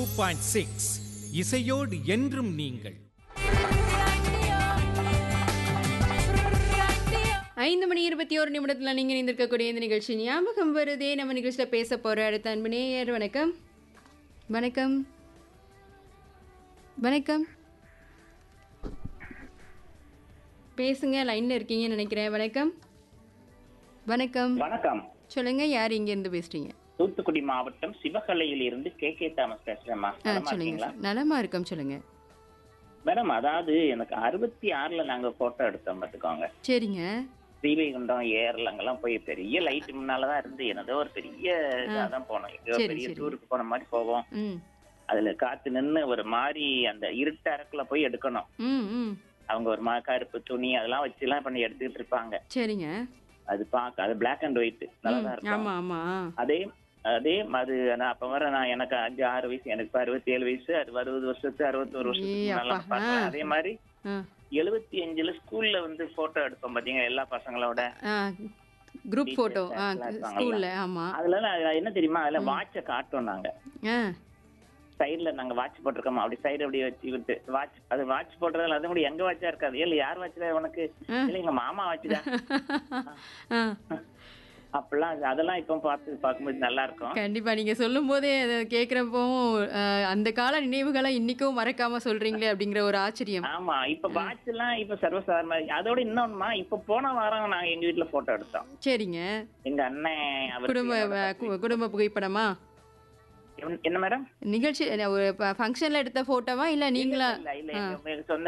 Point six இசையோடு என்றும் நீங்கள் ஐந்து மணி இருபத்தி ஒரு நிமிடத்தில் நீங்கள் இணைந்திருக்கக்கூடிய இந்த நிகழ்ச்சி ஞாபகம் வருதே நம்ம நிகழ்ச்சியில் பேச போகிற அடுத்த அன்பு நேயர் வணக்கம் வணக்கம் வணக்கம் பேசுங்க லைனில் இருக்கீங்கன்னு நினைக்கிறேன் வணக்கம் வணக்கம் வணக்கம் சொல்லுங்க யார் இங்கேருந்து பேசுறீங்க தூத்துக்குடி மாவட்டம் சிவகலையில் இருந்து கே கே தாமஸ் பேசுறேம்மா ஆ நலமா சொல்லுங்க இருக்கீங்களா சார் நலமா இருக்கோம் சொல்லுங்க மேடம் அதாவது எனக்கு அறுபத்தி ஆறுல நாங்க போட்டோ எடுத்தோம் பார்த்துக்கோங்க சரிங்க ஸ்ரீவைகுண்டம் ஏர்ல அங்கெல்லாம் போய் பெரிய லைட் முன்னாலதான் இருந்து எனதோ ஒரு பெரிய இதாதான் போனோம் எங்கேயோ சரி, பெரிய சரி. டூருக்கு போன மாதிரி போவோம் ம் அதுல காத்து நின்னு ஒரு மாதிரி அந்த இருட்டு அரக்குல போய் எடுக்கணும் ம் ம் அவங்க ஒரு மாதிரி கருப்பு துணி அதெல்லாம் வச்சு எல்லாம் பண்ணி எடுத்துக்கிட்டு இருப்பாங்க சரிங்க அது பார்க்க அது பிளாக் அண்ட் ஒயிட் நல்லாதான் இருக்கும் ஆமாம் ஆமாம் அதே அதே அது நான் அப்ப வர நான் எனக்கு அஞ்சு ஆறு வயசு எனக்கு இப்ப அறுபத்தி ஏழு வயசு அது அறுபது வருஷத்து அறுபத்தொரு வருஷத்துக்கு ஏய் முன்னால அப்பா, பார்த்தேன். ஆ. அதே மாதிரி ஆ எழுபத்தி அஞ்சுல ஸ்கூல்ல வந்து போட்டோ எடுப்போம் பாத்தீங்க எல்லா பசங்களோட ஆ குரூப் ஃபோட்டோ ஆ எல்லாம் இருப்பாங்கல்ல. ஸ்கூலில் ஆமாம் அதுல நான் என்ன தெரியுமா அதுல வாட்ச காட்டும் நாங்க ஆ சைடுல நாங்க வாட்ச் போட்டிருக்கோமா அப்படி சைடு அப்படியே வச்சு விட்டு வாட்ச் அது வாட்ச் போடுறதுல அது கூட எங்க வாட்சா இருக்காது இல்ல யார் வாட்ச்ல உனக்கு இல்ல எங்க மாமா வாட்ச்தான் ஆ அப்படிலாம் அது- அதெல்லாம் இப்ப பார்த்து பார்க்கும்போது நல்லா இருக்கும் கண்டிப்பா நீங்க சொல்லும் போதே அதை கேட்குறப்பவும் அந்த கால நினைவுகளை இன்னைக்கும் மறக்காம சொல்றீங்களே அப்படிங்கிற ஒரு ஆச்சரியம் ஆமா இப்ப வாட்ச் எல்லாம் இப்ப சர்வசாதாரணமா இருக்கு. அதோட இன்னொன்னுமா இப்ப போன வாரம் நாங்க எங்க வீட்டுல போட்டோ எடுத்தோம் சரிங்க எங்க அண்ணன் அவருக்கு குடும்ப என்னோட அஹ், கு- குடும்ப புகைப்படமா என்ன- என்ன மேடம் நிகழ்ச்சி என்ன, ஒரு ஃபங்க்ஷன்ல எடுத்த போட்டோவா இல்ல நீங்களா இல்ல இல்ல எங்க சொந்த